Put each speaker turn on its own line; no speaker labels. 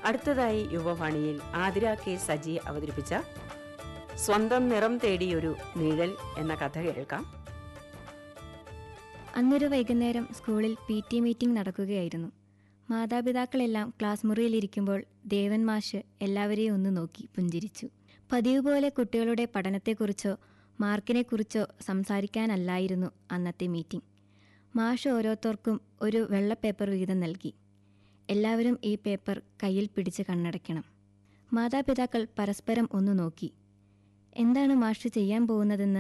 അടുത്തതായി യുവവാണിയിൽ ആതിര കെ സജി അവതരിപ്പിച്ച സ്വന്തം നിറം തേടിയൊരു നിഴൽ എന്ന കഥ കേൾക്കാം
അന്നൊരു വൈകുന്നേരം സ്കൂളിൽ പി ടി മീറ്റിംഗ് നടക്കുകയായിരുന്നു മാതാപിതാക്കളെല്ലാം ക്ലാസ് മുറിയിലിരിക്കുമ്പോൾ ദേവൻ മാഷ് എല്ലാവരെയും ഒന്ന് നോക്കി പുഞ്ചിരിച്ചു പതിവ് പോലെ കുട്ടികളുടെ പഠനത്തെക്കുറിച്ചോ മാർക്കിനെക്കുറിച്ചോ സംസാരിക്കാനല്ലായിരുന്നു അന്നത്തെ മീറ്റിംഗ് മാഷ് ഓരോരുത്തർക്കും ഒരു വെള്ള പേപ്പർ വീതം നൽകി എല്ലാവരും ഈ പേപ്പർ കയ്യിൽ പിടിച്ച് കണ്ണടയ്ക്കണം മാതാപിതാക്കൾ പരസ്പരം ഒന്ന് നോക്കി എന്താണ് മാഷ് ചെയ്യാൻ പോകുന്നതെന്ന്